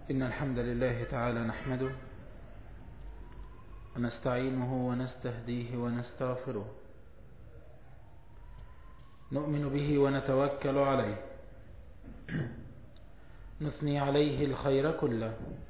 إن الحمد لله تعالى نحمده ونستعينه ونستهديه ونستغفره نؤمن به ونتوكل عليه نثني عليه الخير كله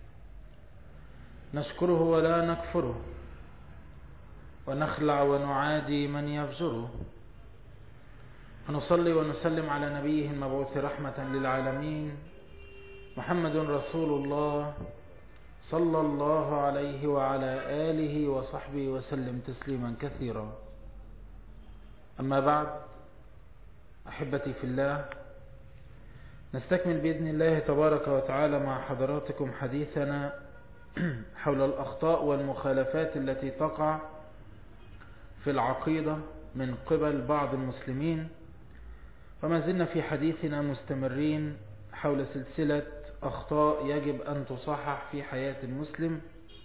نشكره ولا نكفره ونخلع ونعادي من يفجره ونصلي ونسلم على نبيه المبعوث رحمة للعالمين محمد رسول الله صلى الله عليه وعلى آله وصحبه وسلم تسليما كثيرا أما بعد أحبتي في الله نستكمل بإذن الله تبارك وتعالى مع حضراتكم حديثنا حول الأخطاء والمخالفات التي تقع في العقيدة من قبل بعض المسلمين وما زلنا في حديثنا مستمرين حول سلسلة أخطاء يجب أن تصحح في حياة المسلم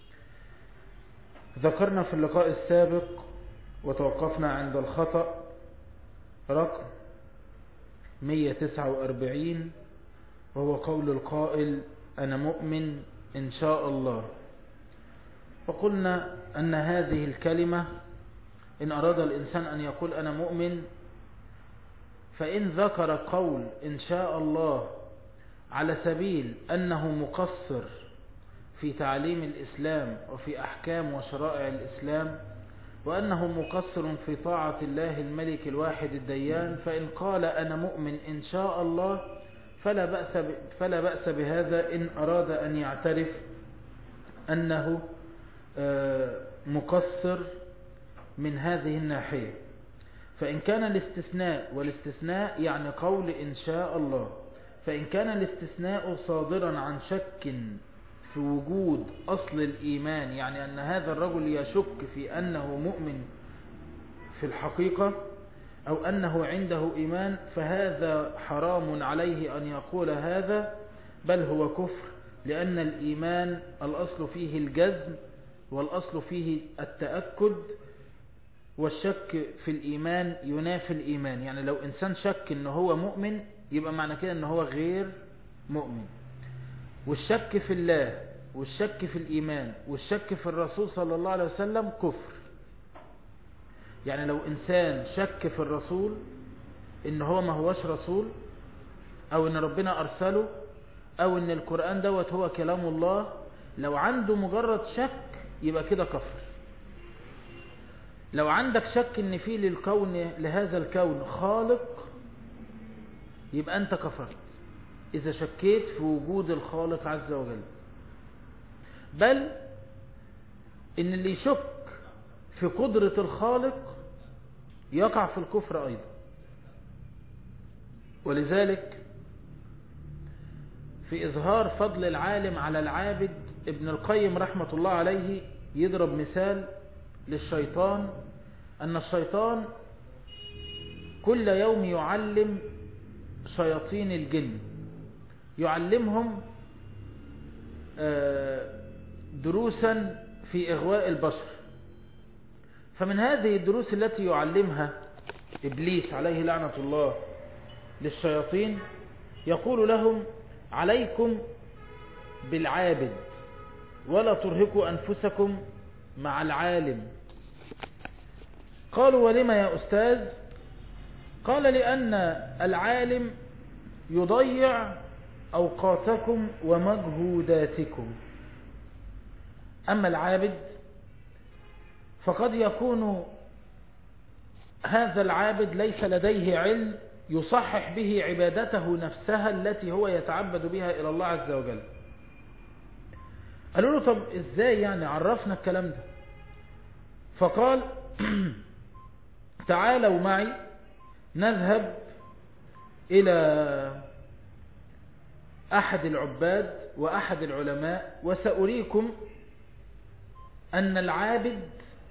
ذكرنا في اللقاء السابق وتوقفنا عند الخطأ رقم 149 وهو قول القائل أنا مؤمن إن شاء الله وقلنا أن هذه الكلمة إن أراد الإنسان أن يقول أنا مؤمن فإن ذكر قول إن شاء الله على سبيل أنه مقصر في تعليم الإسلام وفي أحكام وشرائع الإسلام وأنه مقصر في طاعة الله الملك الواحد الديان فإن قال أنا مؤمن إن شاء الله فلا بأس, فلا بأس بهذا إن أراد أن يعترف أنه مقصر من هذه الناحية فإن كان الاستثناء والاستثناء يعني قول إن شاء الله فإن كان الاستثناء صادرا عن شك في وجود أصل الإيمان يعني أن هذا الرجل يشك في أنه مؤمن في الحقيقة أو أنه عنده إيمان فهذا حرام عليه أن يقول هذا بل هو كفر لأن الإيمان الأصل فيه الجزم والأصل فيه التأكد والشك في الإيمان ينافي الإيمان يعني لو إنسان شك أنه هو مؤمن يبقى معنى كده أنه هو غير مؤمن والشك في الله والشك في الإيمان والشك في الرسول صلى الله عليه وسلم كفر يعني لو إنسان شك في الرسول إن هو ما هوش رسول أو إن ربنا أرسله أو إن القرآن دوت هو كلام الله لو عنده مجرد شك يبقى كده كفر لو عندك شك إن في للكون لهذا الكون خالق يبقى أنت كفرت إذا شكيت في وجود الخالق عز وجل بل إن اللي يشك في قدرة الخالق يقع في الكفر أيضا ولذلك في إظهار فضل العالم على العابد ابن القيم رحمة الله عليه يضرب مثال للشيطان أن الشيطان كل يوم يعلم شياطين الجن يعلمهم دروسا في إغواء البشر فمن هذه الدروس التي يعلمها إبليس عليه لعنة الله للشياطين يقول لهم عليكم بالعابد ولا ترهقوا أنفسكم مع العالم قالوا ولما يا أستاذ قال لأن العالم يضيع أوقاتكم ومجهوداتكم أما العابد فقد يكون هذا العابد ليس لديه علم يصحح به عبادته نفسها التي هو يتعبد بها إلى الله عز وجل قالوا له طب ازاي يعني عرفنا الكلام ده فقال تعالوا معي نذهب إلى أحد العباد وأحد العلماء وسأريكم أن العابد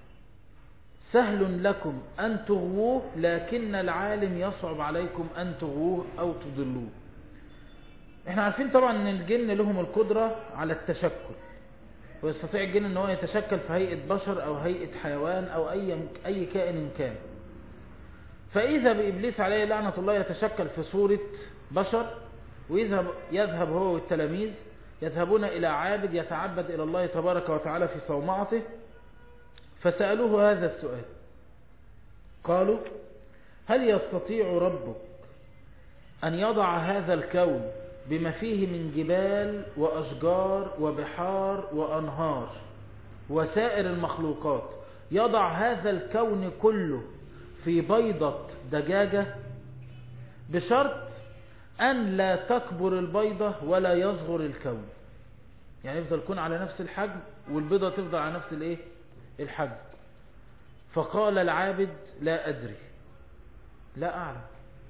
سهل لكم أن تغووه لكن العالم يصعب عليكم أن تغووه أو تضلوه احنا عارفين طبعا ان الجن لهم القدرة على التشكل ويستطيع الجن ان هو يتشكل في هيئة بشر او هيئة حيوان او اي, أي كائن كان فإذا بإبليس عليه لعنة الله يتشكل في صورة بشر ويذهب يذهب هو والتلاميذ يذهبون إلى عابد يتعبد إلى الله تبارك وتعالى في صومعته فسألوه هذا السؤال قالوا هل يستطيع ربك أن يضع هذا الكون بما فيه من جبال وأشجار وبحار وأنهار وسائر المخلوقات يضع هذا الكون كله في بيضة دجاجة بشرط أن لا تكبر البيضة ولا يصغر الكون يعني يفضل يكون على نفس الحجم والبيضة تفضل على نفس الايه الحجم فقال العابد لا أدري لا أعلم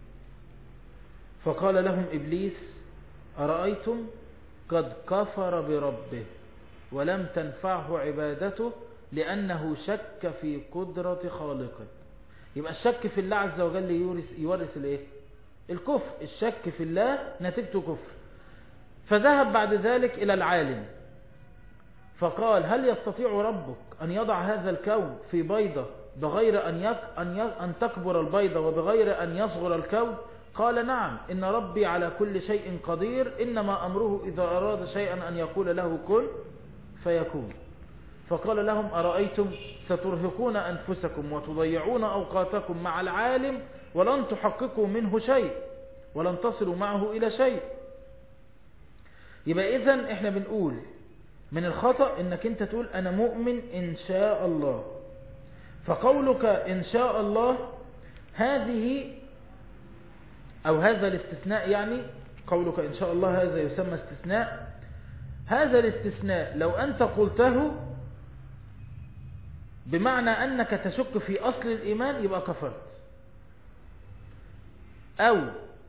فقال لهم إبليس أرأيتم قد كفر بربه ولم تنفعه عبادته لأنه شك في قدرة خالقه يبقى الشك في الله عز وجل يورث, يورث الايه الكفر الشك في الله نتيجته كفر فذهب بعد ذلك إلى العالم فقال هل يستطيع ربك أن يضع هذا الكون في بيضة بغير أن, يك أن, يك أن تكبر البيضة وبغير أن يصغر الكون قال نعم إن ربي على كل شيء قدير إنما أمره إذا أراد شيئا أن يقول له كن فيكون فقال لهم أرأيتم سترهقون أنفسكم وتضيعون أوقاتكم مع العالم ولن تحققوا منه شيء ولن تصلوا معه إلى شيء يبقى إذن إحنا بنقول من الخطأ إنك أنت تقول أنا مؤمن إن شاء الله فقولك إن شاء الله هذه أو هذا الاستثناء يعني قولك إن شاء الله هذا يسمى استثناء هذا الاستثناء لو أنت قلته بمعنى أنك تشك في أصل الإيمان يبقى كفرت أو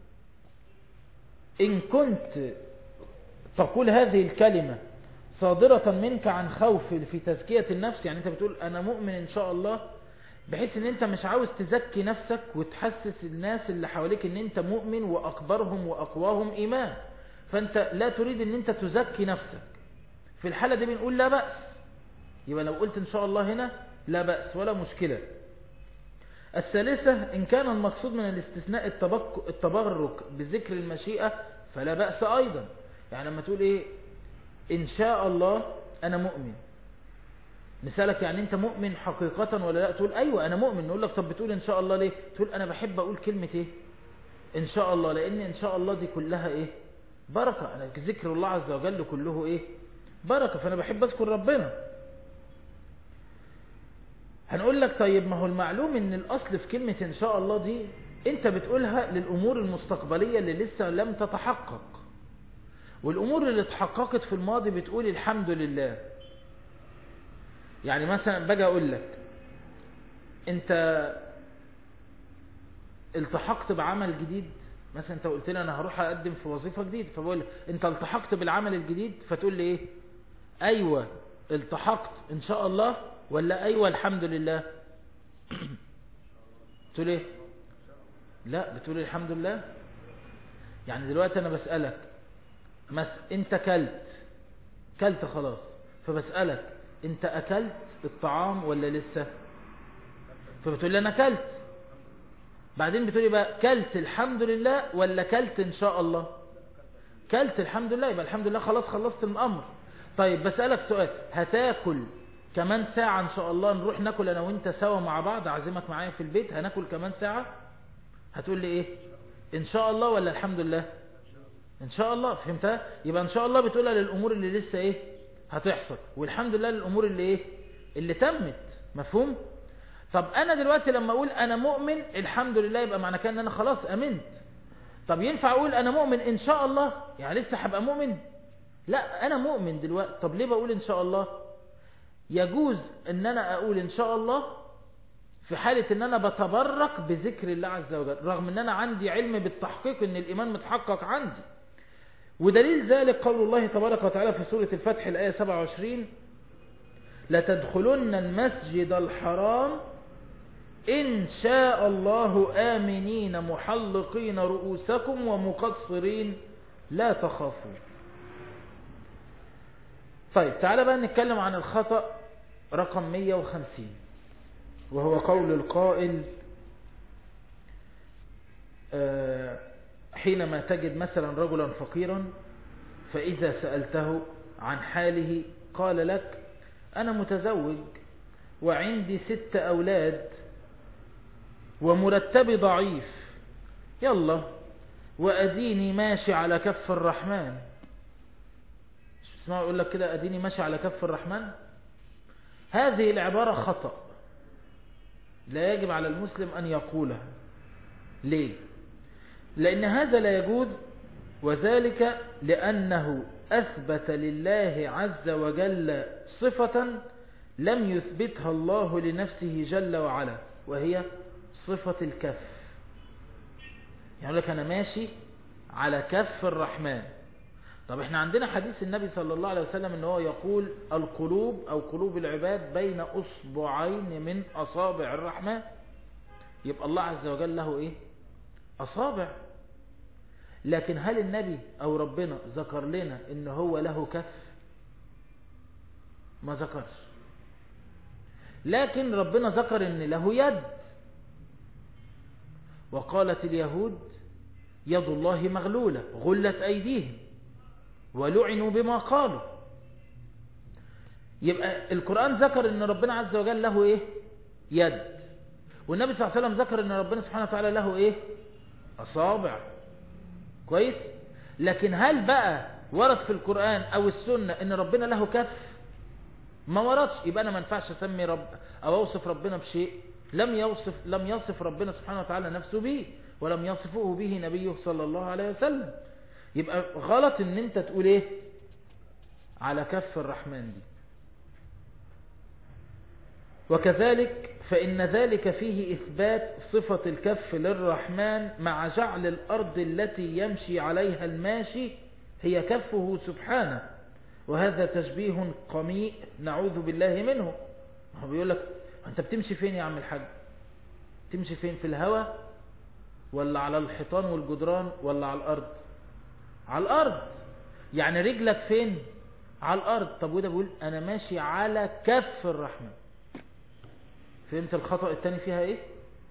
إن كنت تقول هذه الكلمة صادرة منك عن خوف في تزكية النفس يعني أنت بتقول أنا مؤمن إن شاء الله بحيث ان انت مش عاوز تزكي نفسك وتحسس الناس اللي حواليك ان انت مؤمن واكبرهم واقواهم ايمان فانت لا تريد ان انت تزكي نفسك في الحالة دي بنقول لا بأس يبقى لو قلت ان شاء الله هنا لا بأس ولا مشكلة الثالثة ان كان المقصود من الاستثناء التبرك بذكر المشيئة فلا بأس ايضا يعني لما تقول ايه ان شاء الله انا مؤمن نسألك يعني انت مؤمن حقيقة ولا لا تقول ايوه انا مؤمن نقول لك طب بتقول ان شاء الله ليه تقول انا بحب اقول كلمة ايه ان شاء الله لان ان شاء الله دي كلها ايه بركة انا ذكر الله عز وجل كله ايه بركة فانا بحب اذكر ربنا هنقول لك طيب ما هو المعلوم ان الاصل في كلمة ان شاء الله دي انت بتقولها للامور المستقبلية اللي لسه لم تتحقق والامور اللي اتحققت في الماضي بتقول الحمد لله يعني مثلا باجي اقول لك انت التحقت بعمل جديد مثلا انت قلت لي انا هروح اقدم في وظيفة جديدة فبقول انت التحقت بالعمل الجديد فتقول لي ايه ايوه التحقت ان شاء الله ولا ايوه الحمد لله تقول ايه لا بتقول الحمد لله يعني دلوقتي انا بسألك مس... انت كلت كلت خلاص فبسألك انت اكلت الطعام ولا لسه فبتقول لي انا كلت بعدين بتقول لي بقى كلت الحمد لله ولا كلت ان شاء الله كلت الحمد لله يبقى الحمد لله خلاص خلصت الامر طيب بسألك سؤال هتاكل كمان ساعة ان شاء الله نروح ناكل انا وانت سوا مع بعض اعزمك معايا في البيت هناكل كمان ساعة هتقول لي ايه ان شاء الله ولا الحمد لله ان شاء الله فهمتها يبقى ان شاء الله بتقولها للامور اللي لسه ايه هتحصل والحمد لله للامور اللي ايه اللي تمت مفهوم طب انا دلوقتي لما اقول انا مؤمن الحمد لله يبقى معنى كده ان انا خلاص امنت طب ينفع اقول انا مؤمن ان شاء الله يعني لسه هبقى مؤمن لا انا مؤمن دلوقتي طب ليه بقول ان شاء الله يجوز ان انا اقول ان شاء الله في حالة ان انا بتبرك بذكر الله عز وجل رغم ان انا عندي علم بالتحقيق ان الايمان متحقق عندي ودليل ذلك قول الله تبارك وتعالى في سورة الفتح الآية 27 لتدخلن المسجد الحرام إن شاء الله آمنين محلقين رؤوسكم ومقصرين لا تخافون طيب تعالى بقى نتكلم عن الخطأ رقم 150 وهو قول القائل حينما تجد مثلا رجلا فقيرا فإذا سألته عن حاله قال لك أنا متزوج وعندي ست أولاد ومرتبي ضعيف يلا وأديني ماشي على كف الرحمن مش بسمعوا يقول لك كده أديني ماشي على كف الرحمن هذه العبارة خطأ لا يجب على المسلم أن يقولها ليه لأن هذا لا يجوز وذلك لأنه أثبت لله عز وجل صفة لم يثبتها الله لنفسه جل وعلا وهي صفة الكف يعني لك أنا ماشي على كف الرحمن طب احنا عندنا حديث النبي صلى الله عليه وسلم ان هو يقول القلوب او قلوب العباد بين اصبعين من اصابع الرحمن يبقى الله عز وجل له ايه اصابع لكن هل النبي او ربنا ذكر لنا ان هو له كف ما ذكرش لكن ربنا ذكر ان له يد وقالت اليهود يد الله مغلولة غلت ايديهم ولعنوا بما قالوا يبقى القرآن ذكر ان ربنا عز وجل له ايه يد والنبي صلى الله عليه وسلم ذكر ان ربنا سبحانه وتعالى له ايه اصابع كويس لكن هل بقى ورد في القرآن او السنة ان ربنا له كف ما وردش يبقى انا ما ينفعش اسمي رب او اوصف ربنا بشيء لم يوصف لم يصف ربنا سبحانه وتعالى نفسه به ولم يصفه به نبيه صلى الله عليه وسلم يبقى غلط ان انت تقول ايه على كف الرحمن دي وكذلك فإن ذلك فيه إثبات صفة الكف للرحمن مع جعل الأرض التي يمشي عليها الماشي هي كفه سبحانه وهذا تشبيه قميء نعوذ بالله منه هو بيقول لك أنت بتمشي فين يا عم الحاج تمشي فين في الهواء ولا على الحيطان والجدران ولا على الأرض على الأرض يعني رجلك فين على الأرض طب وده بيقول أنا ماشي على كف الرحمن فهمت الخطأ الثاني فيها ايه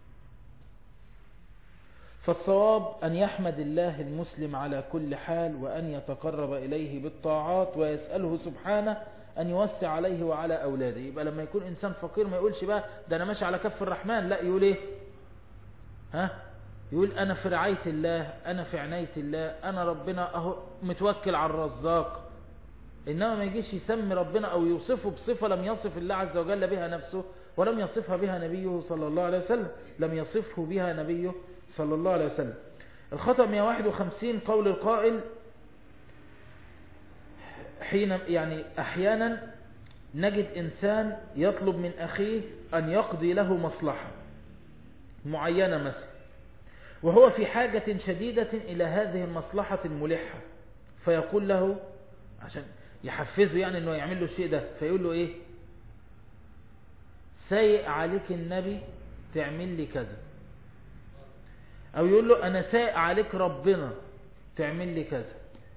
فالصواب أن يحمد الله المسلم على كل حال وأن يتقرب إليه بالطاعات ويسأله سبحانه أن يوسع عليه وعلى أولاده يبقى لما يكون إنسان فقير ما يقولش بقى ده أنا ماشي على كف الرحمن لا يقول إيه ها يقول أنا في رعاية الله أنا في عناية الله أنا ربنا أهو متوكل على الرزاق إنما ما يجيش يسمي ربنا أو يوصفه بصفة لم يصف الله عز وجل بها نفسه ولم يصفها بها نبيه صلى الله عليه وسلم لم يصفه بها نبيه صلى الله عليه وسلم الخطأ 151 قول القائل حين يعني أحيانا نجد إنسان يطلب من أخيه أن يقضي له مصلحة معينة مثلا وهو في حاجة شديدة إلى هذه المصلحة الملحة فيقول له عشان يحفزه يعني أنه يعمل له الشيء ده فيقول له إيه سايق عليك النبي تعمل لي كذا او يقول له انا سايق عليك ربنا تعمل لي كذا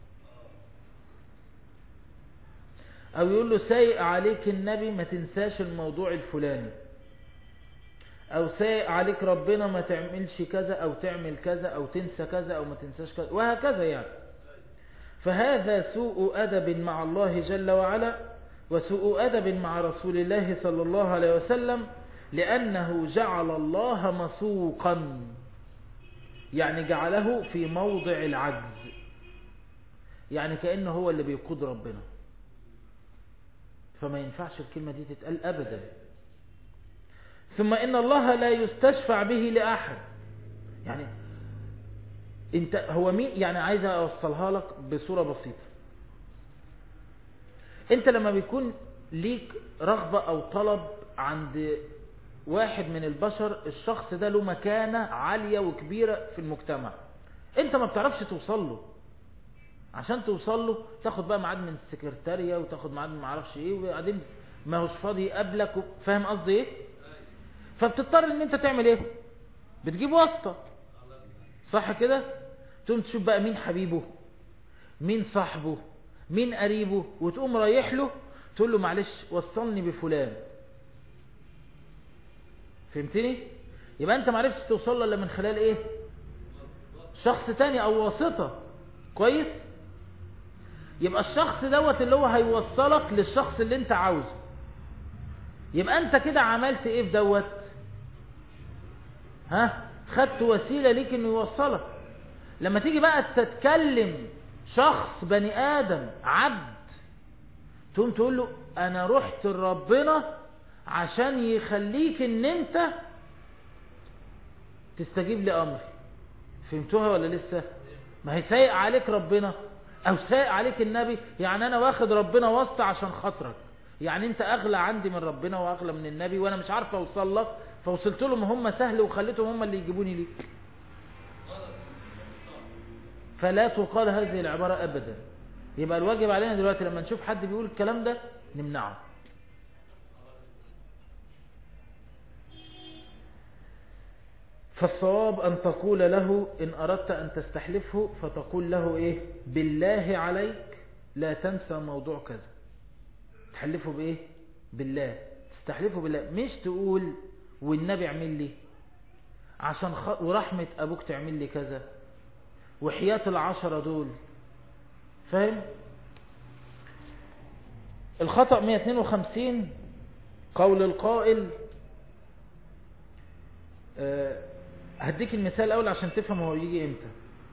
او يقول له سايق عليك النبي ما تنساش الموضوع الفلاني او سايق عليك ربنا ما تعملش كذا او تعمل كذا او تنسى كذا او ما تنساش كذا وهكذا يعني فهذا سوء ادب مع الله جل وعلا وسوء أدب مع رسول الله صلى الله عليه وسلم لأنه جعل الله مسوقا يعني جعله في موضع العجز يعني كأنه هو اللي بيقود ربنا فما ينفعش الكلمة دي تتقال أبدا ثم إن الله لا يستشفع به لأحد يعني انت هو مين يعني عايز أوصلها لك بصورة بسيطة انت لما بيكون ليك رغبة او طلب عند واحد من البشر الشخص ده له مكانة عالية وكبيرة في المجتمع انت ما بتعرفش توصل له عشان توصل له تاخد بقى ميعاد من السكرتارية وتاخد ميعاد من معرفش ايه وبعدين ما هوش فاضي يقابلك فاهم قصدي ايه فبتضطر ان انت تعمل ايه بتجيب واسطة صح كده تقوم تشوف بقى مين حبيبه مين صاحبه مين قريبه وتقوم رايح له تقول له معلش وصلني بفلان فهمتني يبقى انت معرفتش توصل له الا من خلال ايه شخص تاني او واسطة كويس يبقى الشخص دوت اللي هو هيوصلك للشخص اللي انت عاوزه يبقى انت كده عملت ايه في دوت ها خدت وسيلة ليك انه يوصلك لما تيجي بقى تتكلم شخص بني ادم عبد تقوم تقول له انا رحت لربنا عشان يخليك ان انت تستجيب لامري فهمتوها ولا لسه ما هي سايق عليك ربنا او سايق عليك النبي يعني انا واخد ربنا واسطة عشان خاطرك يعني انت اغلى عندي من ربنا واغلى من النبي وانا مش عارف اوصل لك فوصلت لهم هم سهل وخليتهم هم اللي يجيبوني ليك فلا تقال هذه العبارة ابدا يبقى الواجب علينا دلوقتي لما نشوف حد بيقول الكلام ده نمنعه فالصواب أن تقول له إن أردت أن تستحلفه فتقول له إيه بالله عليك لا تنسى موضوع كذا تحلفه بإيه بالله تستحلفه بالله مش تقول والنبي اعمل لي عشان خ... ورحمة أبوك تعمل لي كذا وحياة العشرة دول فاهم الخطأ 152 قول القائل أه هديك المثال الأول عشان تفهم هو يجي امتى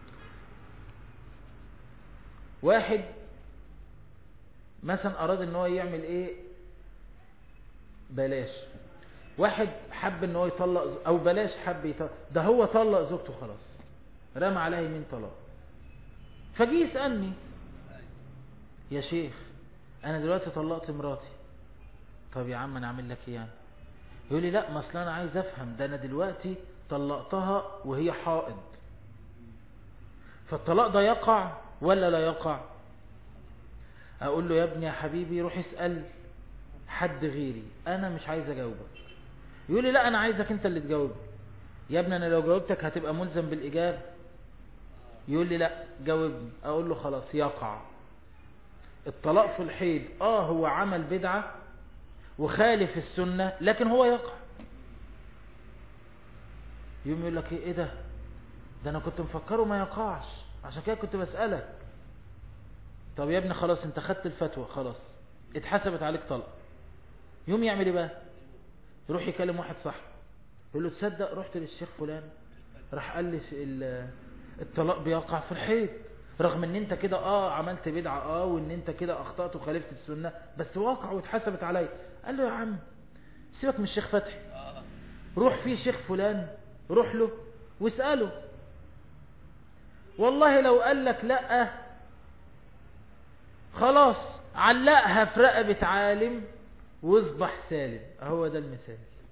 واحد مثلا أراد ان هو يعمل ايه بلاش واحد حب ان هو يطلق او بلاش حب يطلق ده هو طلق زوجته خلاص رمى عليها يمين طلاق فجي يسألني يا شيخ انا دلوقتي طلقت مراتي طب يا عم انا اعمل لك ايه يعني يقول لي لا ما اصل انا عايز افهم ده انا دلوقتي طلقتها وهي حائض فالطلاق ده يقع ولا لا يقع اقول له يا ابني يا حبيبي روح اسأل حد غيري انا مش عايز اجاوبك يقول لي لا انا عايزك انت اللي تجاوب يا ابني انا لو جاوبتك هتبقى ملزم بالاجابة يقول لي لا جاوبني اقول له خلاص يقع الطلاق في الحيض اه هو عمل بدعة وخالف السنة لكن هو يقع يوم يقول لك ايه ده ده انا كنت مفكره ما يقعش عشان كده كنت بسألك طب يا ابني خلاص انت خدت الفتوى خلاص اتحسبت عليك طلق يوم يعمل ايه بقى يروح يكلم واحد صاحبه يقول له تصدق رحت للشيخ فلان راح قال لي الطلاق بيقع في الحيض رغم ان انت كده اه عملت بدعة اه وان انت كده اخطأت وخالفت السنة بس واقع واتحسبت علي قال له يا عم سيبك من الشيخ فتحي روح في شيخ فلان روح له واسأله والله لو قال لك لا خلاص علقها في رقبة عالم واصبح سالم هو ده المثال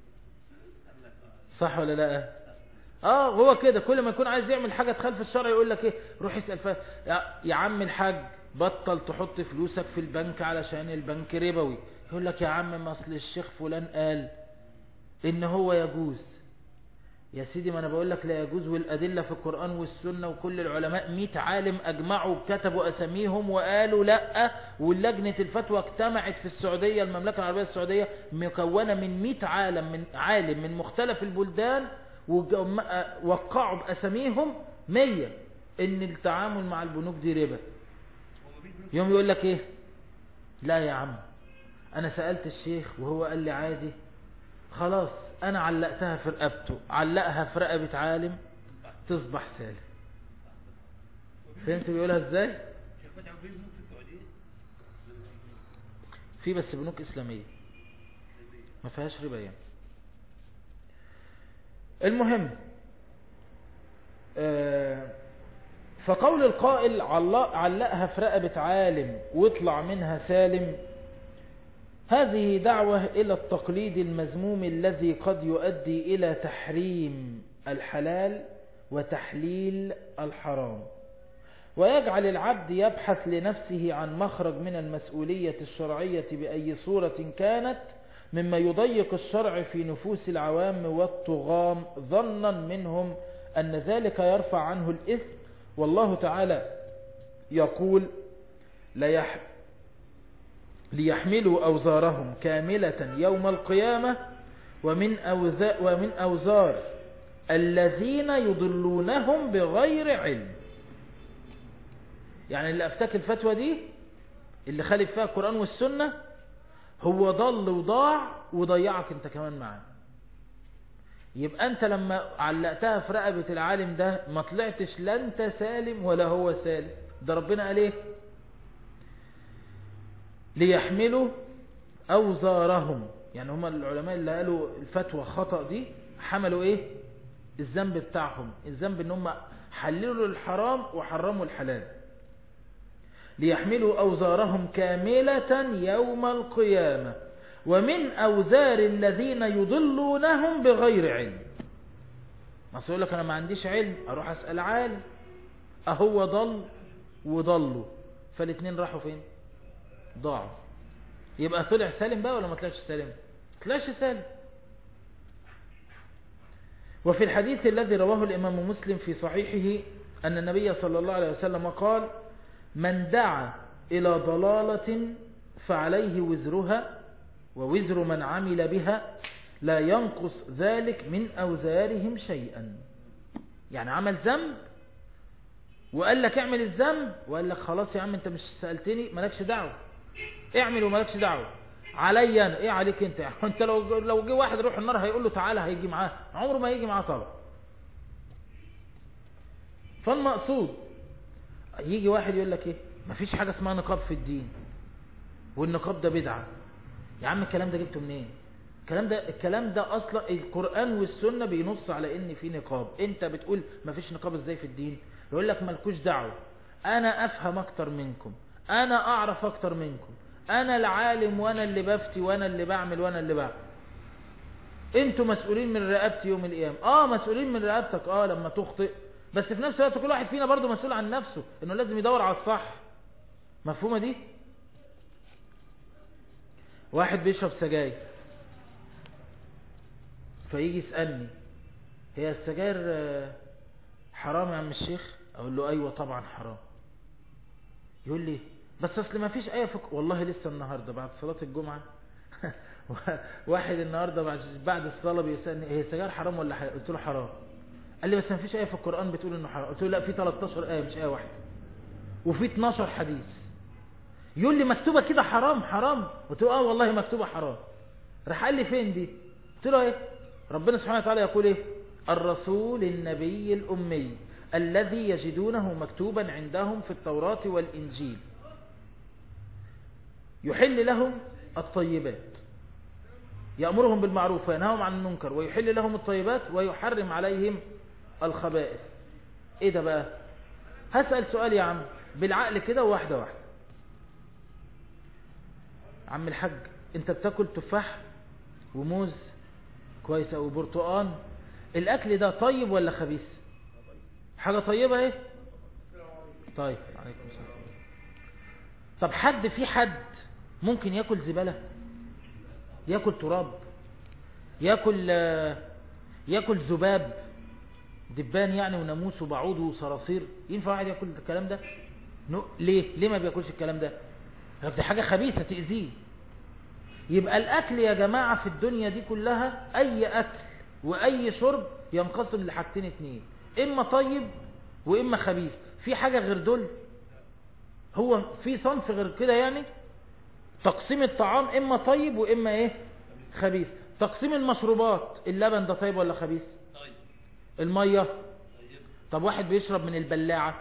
صح ولا لا اه هو كده كل ما يكون عايز يعمل حاجة تخالف الشرع يقول لك ايه روح اسأل ف... يا... يا عم الحاج بطل تحط فلوسك في البنك علشان البنك ربوي يقول لك يا عم ما اصل الشيخ فلان قال ان هو يجوز يا سيدي ما انا بقول لك لا يجوز والادله في القران والسنه وكل العلماء 100 عالم اجمعوا كتبوا اساميهم وقالوا لا واللجنه الفتوى اجتمعت في السعوديه المملكه العربيه السعوديه مكونه من 100 عالم من عالم من مختلف البلدان ووقعوا باساميهم 100 ان التعامل مع البنوك دي ربا يوم يقول لك ايه لا يا عم انا سالت الشيخ وهو قال لي عادي خلاص انا علقتها في رقبته علقها في رقبة عالم تصبح سالم فهمت بيقولها ازاي في بس بنوك اسلامية ما فيهاش ربا يعني المهم فقول القائل علقها في رقبة عالم واطلع منها سالم هذه دعوة إلى التقليد المذموم الذي قد يؤدي إلى تحريم الحلال وتحليل الحرام ويجعل العبد يبحث لنفسه عن مخرج من المسؤولية الشرعية بأي صورة كانت مما يضيق الشرع في نفوس العوام والطغام ظنا منهم أن ذلك يرفع عنه الإثم والله تعالى يقول لا يحب ليحملوا أوزارهم كاملة يوم القيامة ومن, أوزار ومن أوزار الذين يضلونهم بغير علم يعني اللي أفتك الفتوى دي اللي خالف فيها القرآن والسنة هو ضل وضاع وضيعك انت كمان معاه يبقى انت لما علقتها في رقبة العالم ده ما طلعتش لا انت سالم ولا هو سالم ده ربنا قال ايه ليحملوا اوزارهم يعني هم العلماء اللي قالوا الفتوى خطأ دي حملوا ايه الذنب بتاعهم الذنب ان هم حللوا الحرام وحرموا الحلال ليحملوا أوزارهم كاملة يوم القيامة ومن أوزار الذين يضلونهم بغير علم ما يقول لك أنا ما عنديش علم أروح أسأل عالم أهو ضل وضلوا فالاثنين راحوا فين ضاعوا يبقى طلع سالم بقى ولا ما طلعش سالم طلعش سالم وفي الحديث الذي رواه الإمام مسلم في صحيحه أن النبي صلى الله عليه وسلم قال من دعا إلى ضلالة فعليه وزرها ووزر من عمل بها لا ينقص ذلك من أوزارهم شيئا يعني عمل ذنب وقال لك اعمل الذنب وقال لك خلاص يا عم انت مش سألتني مالكش دعوة اعمل ومالكش دعوة عليا انا ايه عليك انت يعني انت لو لو جه واحد يروح النار هيقول له تعالى هيجي معاه عمره ما هيجي معاه طبعا فالمقصود يجي واحد يقول لك ايه مفيش حاجة اسمها نقاب في الدين والنقاب ده بدعة يا عم الكلام ده جبته منين الكلام ده الكلام ده اصلا القرآن والسنة بينص على ان في نقاب انت بتقول مفيش نقاب ازاي في الدين يقول لك مالكوش دعوة انا افهم اكتر منكم انا اعرف اكتر منكم انا العالم وانا اللي بفتي وانا اللي بعمل وانا اللي بعمل انتوا مسؤولين من رقبتي يوم القيامة اه مسؤولين من رقبتك اه لما تخطئ بس في نفس الوقت كل واحد فينا برضه مسؤول عن نفسه انه لازم يدور على الصح مفهومة دي واحد بيشرب سجاير فيجي يسألني هي السجاير حرام يا عم الشيخ اقول له ايوه طبعا حرام يقول لي بس اصل ما فيش ايه فك... والله لسه النهاردة بعد صلاة الجمعة واحد النهاردة بعد, بعد الصلاة بيسألني هي السجاير حرام ولا حرام قلت له حرام قال لي بس ما فيش آية في القرآن بتقول انه حرام قلت له لا في 13 آية مش آية واحدة وفي 12 حديث يقول لي مكتوبة كده حرام حرام قلت له اه والله مكتوبة حرام راح قال لي فين دي قلت له ايه ربنا سبحانه وتعالى يقول ايه الرسول النبي الأمي الذي يجدونه مكتوبا عندهم في التوراة والإنجيل يحل لهم الطيبات يأمرهم بالمعروف وينهاهم عن المنكر ويحل لهم الطيبات ويحرم عليهم الخبائث ايه ده بقى هسأل سؤال يا عم بالعقل كده واحدة واحدة عم الحاج انت بتاكل تفاح وموز كويس او برتقان الاكل ده طيب ولا خبيث حاجة طيبة ايه طيب عليكم السلام طب حد في حد ممكن ياكل زبالة ياكل تراب ياكل ياكل ذباب دبان يعني وناموس وبعوض وصراصير ينفع واحد ياكل الكلام ده نو... ليه ليه ما بياكلش الكلام ده دي حاجة خبيثة تأذيه يبقى الأكل يا جماعة في الدنيا دي كلها أي أكل وأي شرب ينقسم لحاجتين اتنين إما طيب وإما خبيث في حاجة غير دول هو في صنف غير كده يعني تقسيم الطعام إما طيب وإما إيه خبيث تقسيم المشروبات اللبن ده طيب ولا خبيث طيب المية طيب طب واحد بيشرب من البلاعة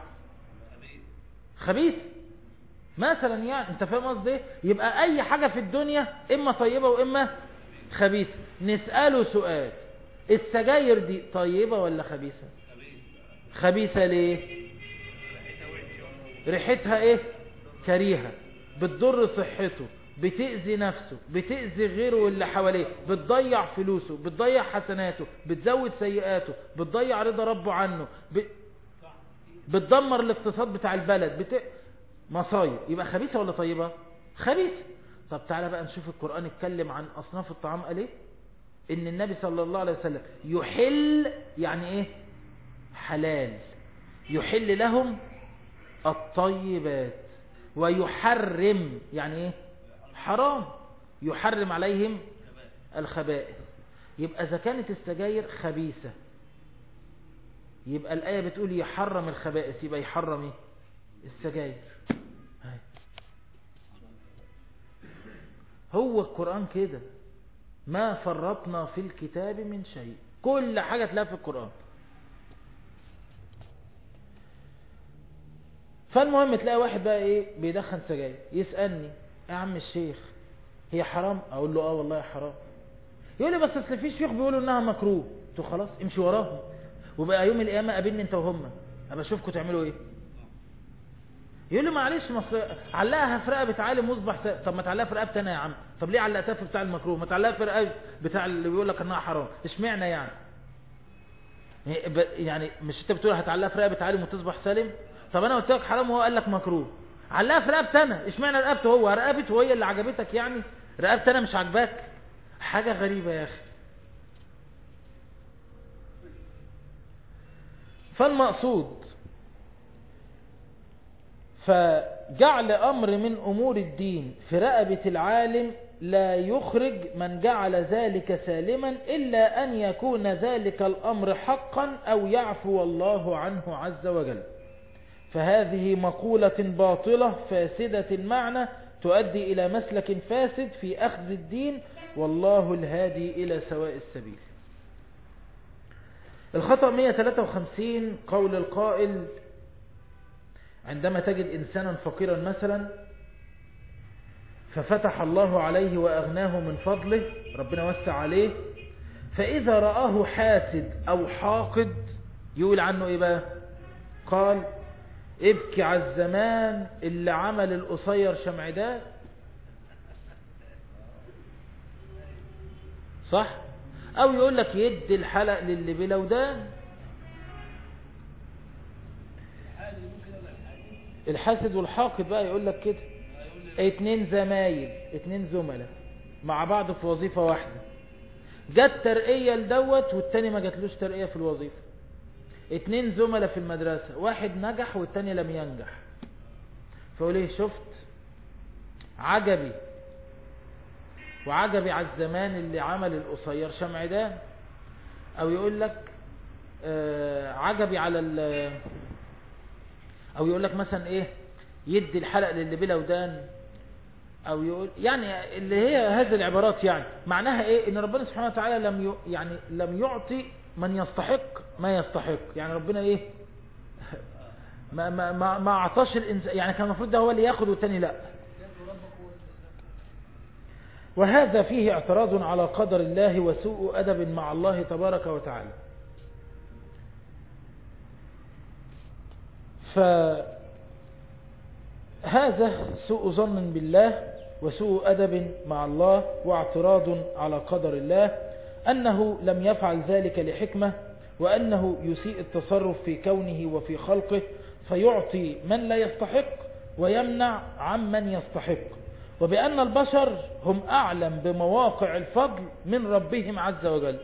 خبيث مثلا يعني انت فاهم قصدي ايه يبقى اي حاجة في الدنيا اما طيبة واما خبيثة نسأله سؤال السجاير دي طيبة ولا خبيثة خبيث خبيثة ليه ريحتها وحشه ريحتها ايه كريهة بتضر صحته بتأذي نفسه بتأذي غيره واللي حواليه بتضيع فلوسه بتضيع حسناته بتزود سيئاته بتضيع رضا ربه عنه ب... بتدمر الاقتصاد بتاع البلد بت... مصايب يبقى خبيثة ولا طيبة خبيثة طب تعالى بقى نشوف القرآن اتكلم عن أصناف الطعام قال ايه ان النبي صلى الله عليه وسلم يحل يعني ايه حلال يحل لهم الطيبات ويحرم يعني ايه حرام يحرم عليهم الخبائث يبقى اذا كانت السجاير خبيثة يبقى الآية بتقول يحرم الخبائث يبقى يحرم ايه السجاير هاي. هو القرآن كده ما فرطنا في الكتاب من شيء كل حاجة تلاقيها في القرآن فالمهم تلاقي واحد بقى ايه بيدخن سجاير يسألني يا عم الشيخ هي حرام اقول له اه والله حرام يقول لي بس اصل في شيوخ بيقولوا انها مكروه قلت له خلاص امشي وراهم وبقى يوم القيامه قابلني انت وهم ابقى اشوفكم تعملوا ايه يقول لي معلش مصر علقها في رقبه عالم مصبح س... طب ما تعلقها في رقبتي انا يا عم طب ليه علقتها في بتاع المكروه ما تعلقها في رقبه بتاع اللي بيقول لك انها حرام اشمعنى يعني يعني مش انت بتقول هتعلقها في رقبه عالم وتصبح سالم طب انا قلت لك حرام وهو قال لك مكروه علقها في رقبتي انا اشمعنى رقبته هو رقبته هي اللي عجبتك يعني رقبتي انا مش عاجباك حاجه غريبه يا اخي فالمقصود فجعل أمر من أمور الدين في رقبة العالم لا يخرج من جعل ذلك سالما إلا أن يكون ذلك الأمر حقا أو يعفو الله عنه عز وجل فهذه مقولة باطلة فاسدة المعنى تؤدي إلى مسلك فاسد في أخذ الدين والله الهادي إلى سواء السبيل الخطأ 153 قول القائل عندما تجد إنسانا فقيرا مثلا ففتح الله عليه وأغناه من فضله ربنا وسع عليه فإذا رآه حاسد أو حاقد يقول عنه إيه بقى قال ابكي على الزمان اللي عمل القصير شمعدان صح أو يقول لك يدي الحلق للي بلودان الحاسد والحاقد بقى يقول لك كده اتنين زمايل اتنين زملاء مع بعض في وظيفة واحدة جت ترقية لدوت والتاني ما جاتلوش ترقية في الوظيفة اتنين زملاء في المدرسة واحد نجح والتاني لم ينجح فقول ايه شفت عجبي وعجبي على الزمان اللي عمل القصير شمعدان او يقول لك آه عجبي على او يقول لك مثلا ايه يدي الحلق للي بلا ودان او يقول يعني اللي هي هذه العبارات يعني معناها ايه ان ربنا سبحانه وتعالى لم ي... يعني لم يعطي من يستحق ما يستحق يعني ربنا ايه ما ما ما, ما اعطاش الانسان يعني كان المفروض ده هو اللي ياخد والتاني لا وهذا فيه اعتراض على قدر الله وسوء ادب مع الله تبارك وتعالى فهذا سوء ظن بالله وسوء أدب مع الله واعتراض على قدر الله أنه لم يفعل ذلك لحكمة وأنه يسيء التصرف في كونه وفي خلقه فيعطي من لا يستحق ويمنع عمن يستحق وبأن البشر هم أعلم بمواقع الفضل من ربهم عز وجل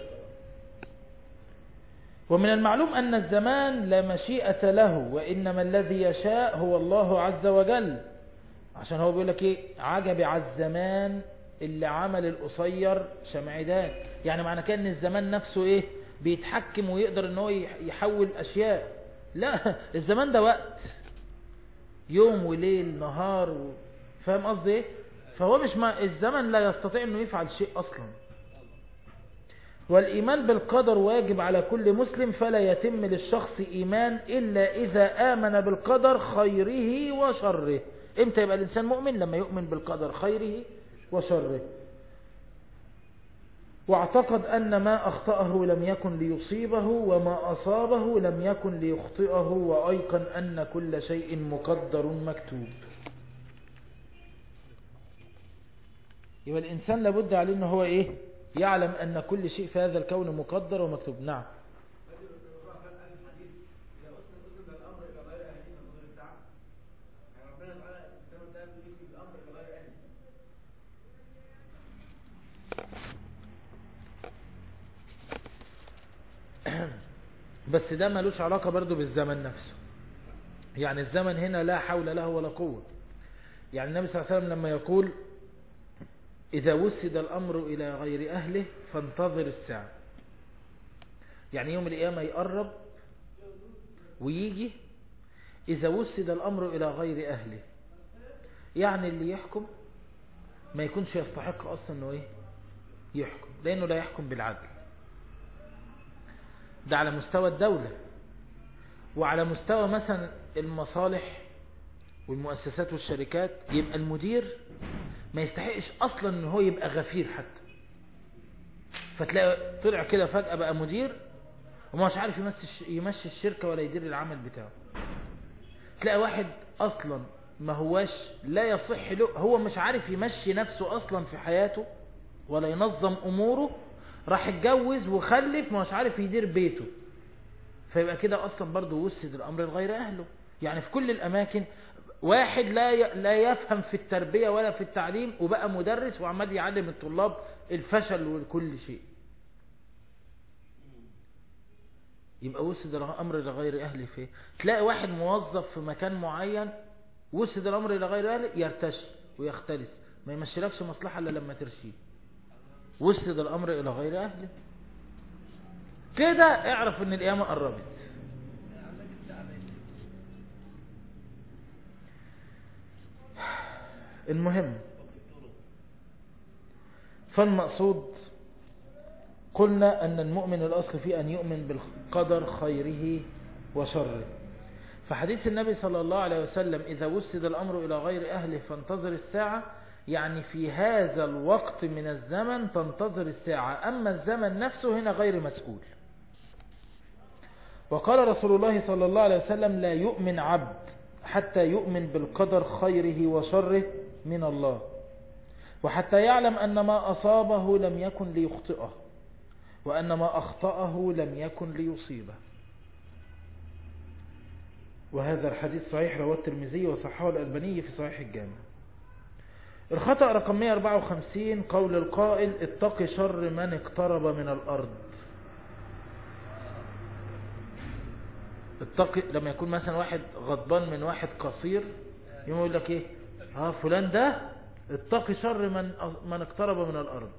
ومن المعلوم أن الزمان لا مشيئة له وإنما الذي يشاء هو الله عز وجل عشان هو بيقول لك إيه عجب على الزمان اللي عمل القصير شمعدان يعني معنى كان الزمان نفسه إيه بيتحكم ويقدر ان هو يحول أشياء لا الزمان ده وقت يوم وليل نهار و... فاهم قصدي ايه فهو مش ما الزمن لا يستطيع انه يفعل شيء اصلا والإيمان بالقدر واجب على كل مسلم فلا يتم للشخص إيمان إلا إذا آمن بالقدر خيره وشره إمتى يبقى الإنسان مؤمن لما يؤمن بالقدر خيره وشره واعتقد أن ما أخطأه لم يكن ليصيبه وما أصابه لم يكن ليخطئه وأيقن أن كل شيء مقدر مكتوب يبقى الإنسان لابد عليه أنه هو إيه يعلم أن كل شيء في هذا الكون مقدر ومكتوب نعم بس ده ملوش علاقة برضو بالزمن نفسه يعني الزمن هنا لا حول له ولا قوة يعني النبي صلى الله عليه وسلم لما يقول إذا وسد الأمر إلى غير أهله فانتظر الساعة يعني يوم القيامة يقرب ويجي إذا وسد الأمر إلى غير أهله يعني اللي يحكم ما يكونش يستحق اصلا انه ايه يحكم لانه لا يحكم بالعدل ده على مستوى الدولة وعلى مستوى مثلا المصالح والمؤسسات والشركات يبقى المدير ما يستحقش اصلا ان هو يبقى غفير حتى فتلاقي طلع كده فجأة بقى مدير وما مش عارف يمشي يمشي الشركة ولا يدير العمل بتاعه تلاقي واحد اصلا ما هواش لا يصح له هو مش عارف يمشي نفسه اصلا في حياته ولا ينظم اموره راح اتجوز وخلف ما مش عارف يدير بيته فيبقى كده اصلا برضه وسد الامر لغير اهله يعني في كل الاماكن واحد لا ي... لا يفهم في التربية ولا في التعليم وبقى مدرس وعمال يعلم الطلاب الفشل وكل شيء يبقى وسد الامر لغير اهله فيه تلاقي واحد موظف في مكان معين وسد الامر لغير اهله يرتشي ويختلس ما يمشيلكش مصلحة الا لما ترشيه وسد الامر الى غير اهله كده اعرف ان القيامة قربت المهم فالمقصود قلنا أن المؤمن الأصل فيه أن يؤمن بالقدر خيره وشره فحديث النبي صلى الله عليه وسلم إذا وسد الأمر إلى غير أهله فانتظر الساعة يعني في هذا الوقت من الزمن تنتظر الساعة أما الزمن نفسه هنا غير مسؤول وقال رسول الله صلى الله عليه وسلم لا يؤمن عبد حتى يؤمن بالقدر خيره وشره من الله وحتى يعلم أن ما أصابه لم يكن ليخطئه وأن ما أخطأه لم يكن ليصيبه وهذا الحديث صحيح رواه الترمذي وصححه الألباني في صحيح الجامع الخطأ رقم 154 قول القائل اتق شر من اقترب من الأرض اتقي لما يكون مثلا واحد غضبان من واحد قصير يوم يقول لك ايه اه فلان ده اتقي شر من من اقترب من الارض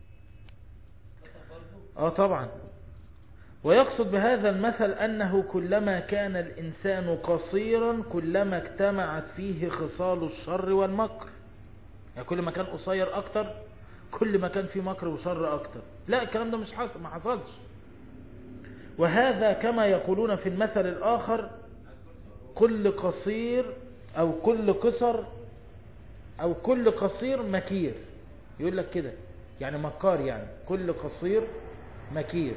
اه طبعا ويقصد بهذا المثل انه كلما كان الانسان قصيرا كلما اجتمعت فيه خصال الشر والمكر يعني كل ما كان قصير اكتر كل ما كان فيه مكر وشر اكتر لا الكلام ده مش حصل ما حصلش وهذا كما يقولون في المثل الآخر كل قصير أو كل قصر أو كل قصير مكير يقول لك كده يعني مكار يعني كل قصير مكير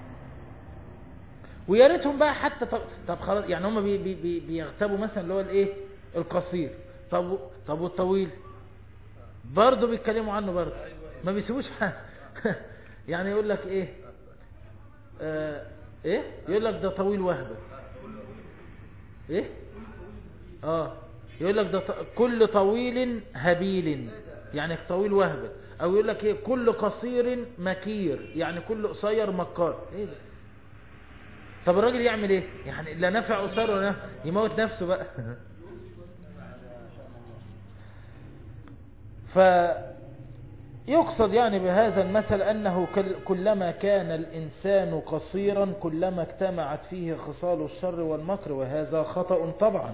ويا ريتهم بقى حتى طب, طب خلاص يعني هم بي بي بي بيغتابوا مثلا اللي هو الايه القصير طب طب والطويل برضه بيتكلموا عنه برضه ما بيسيبوش حاجه يعني يقول لك ايه آه ايه يقول لك ده طويل وهبة ايه اه يقول لك ده ط... كل طويل هبيل يعني طويل وهبة او يقول لك ايه كل قصير مكير يعني كل قصير مكار ايه ده طب الراجل يعمل ايه يعني لا نفع قصير ولا نفع يموت نفسه بقى ف يقصد يعني بهذا المثل أنه كلما كان الإنسان قصيرا كلما اجتمعت فيه خصال الشر والمكر وهذا خطأ طبعا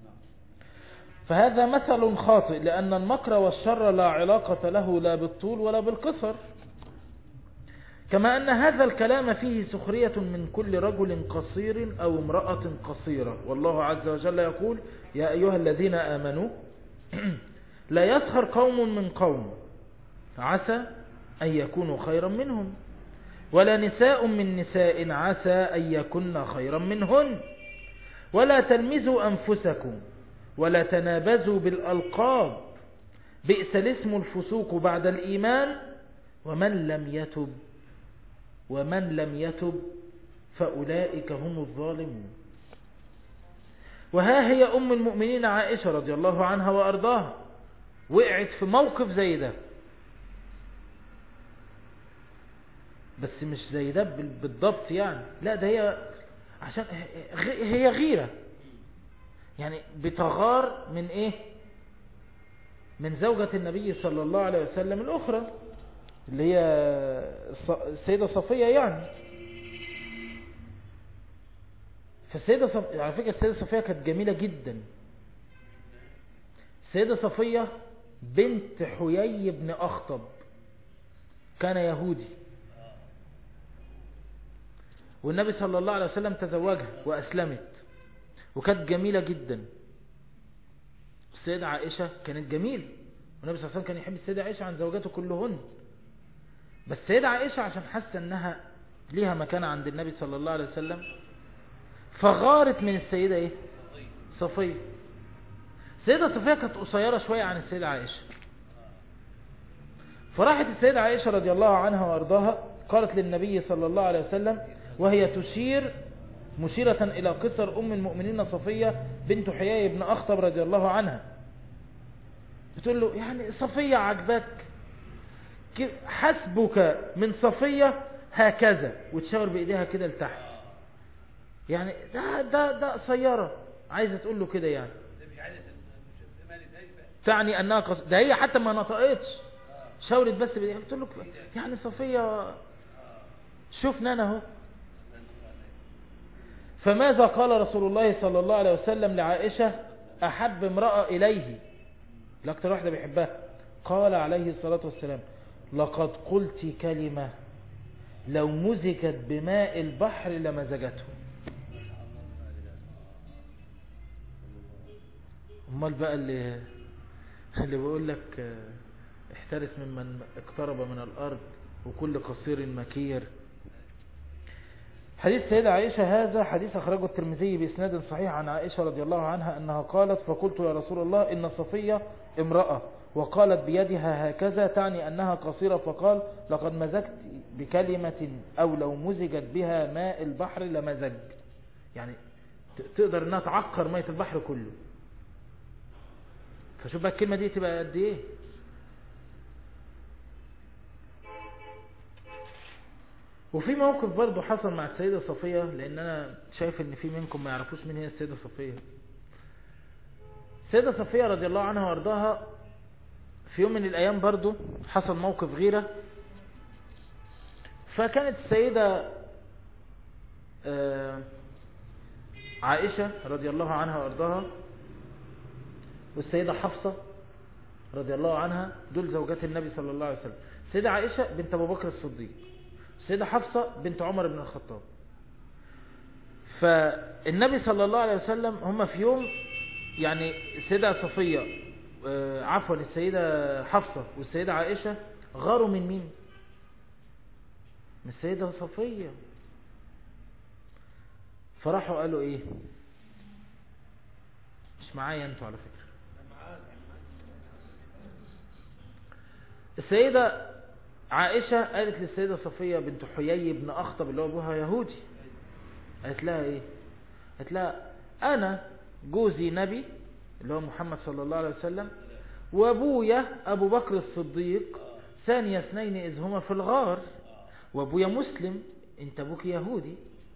فهذا مثل خاطئ لأن المكر والشر لا علاقة له لا بالطول ولا بالقصر كما أن هذا الكلام فيه سخرية من كل رجل قصير أو امرأة قصيرة والله عز وجل يقول يا أيها الذين آمنوا لا يسخر قوم من قوم عسى أن يكونوا خيرا منهم ولا نساء من نساء عسى أن يكن خيرا منهن ولا تلمزوا أنفسكم ولا تنابزوا بالألقاب بئس الاسم الفسوق بعد الإيمان ومن لم يتب ومن لم يتب فأولئك هم الظالمون وها هي أم المؤمنين عائشة رضي الله عنها وأرضاها وقعت في موقف زي ده بس مش زي ده بالضبط يعني لا ده هي عشان هي غيرة يعني بتغار من ايه من زوجة النبي صلى الله عليه وسلم الاخرى اللي هي السيدة صفية يعني فالسيدة صفية على فكرة السيدة صفية كانت جميلة جدا السيدة صفية بنت حيي بن أخطب كان يهودي والنبي صلى الله عليه وسلم تزوجها وأسلمت وكانت جميلة جدا السيدة عائشة كانت جميلة والنبي صلى الله عليه وسلم كان يحب السيدة عائشة عن زوجاته كلهن بس السيدة عائشة عشان حاسة انها ليها مكانة عند النبي صلى الله عليه وسلم فغارت من السيدة ايه صفية السيدة صفية كانت قصيرة شوية عن السيدة عائشة فراحت السيدة عائشة رضي الله عنها وارضاها قالت للنبي صلى الله عليه وسلم وهي تشير مشيرة إلى قصر أم المؤمنين صفية بنت حيي بن أخطب رضي الله عنها بتقول له يعني صفية عجبك حسبك من صفية هكذا وتشاور بإيديها كده لتحت يعني ده ده ده قصيرة عايزة تقول له كده يعني ده مش عايزة مش مالي ازاي بقى تعني أنها قص... ده هي حتى ما نطقتش شاورت بس بإيديها قلت له يعني صفية شوفنا أنا اهو فماذا قال رسول الله صلى الله عليه وسلم لعائشة أحب امرأة إليه لأكتر واحدة بيحبها قال عليه الصلاة والسلام لقد قلت كلمة لو مزجت بماء البحر لمزجته امال بقى اللي اللي بيقول لك احترس ممن اقترب من الارض وكل قصير مكير حديث سيدة عائشة هذا حديث أخرجه الترمذي بإسناد صحيح عن عائشة رضي الله عنها أنها قالت فقلت يا رسول الله إن صفية امرأة وقالت بيدها هكذا تعني أنها قصيرة فقال لقد مزجت بكلمة أو لو مزجت بها ماء البحر لمزج يعني تقدر أنها تعقر مية البحر كله فشوف بقى الكلمة دي تبقى قد إيه وفي موقف برضه حصل مع السيدة صفية لأن أنا شايف إن في منكم ما يعرفوش مين هي السيدة صفية السيدة صفية رضي الله عنها وارضاها في يوم من الأيام برضه حصل موقف غيرة فكانت السيدة عائشة رضي الله عنها وارضاها والسيدة حفصة رضي الله عنها دول زوجات النبي صلى الله عليه وسلم السيدة عائشة بنت أبو بكر الصديق السيدة حفصة بنت عمر بن الخطاب فالنبي صلى الله عليه وسلم هم في يوم يعني السيدة صفية عفوا السيدة حفصة والسيدة عائشة غاروا من مين من السيدة صفية فراحوا قالوا ايه مش معايا انتوا على فكرة السيدة عائشة قالت للسيدة صفية بنت حيي بن أخطب اللي هو أبوها يهودي قالت لها إيه قالت لها أنا جوزي نبي اللي هو محمد صلى الله عليه وسلم وأبويا أبو بكر الصديق ثاني اثنين إذ هما في الغار وأبويا مسلم أنت أبوك يهودي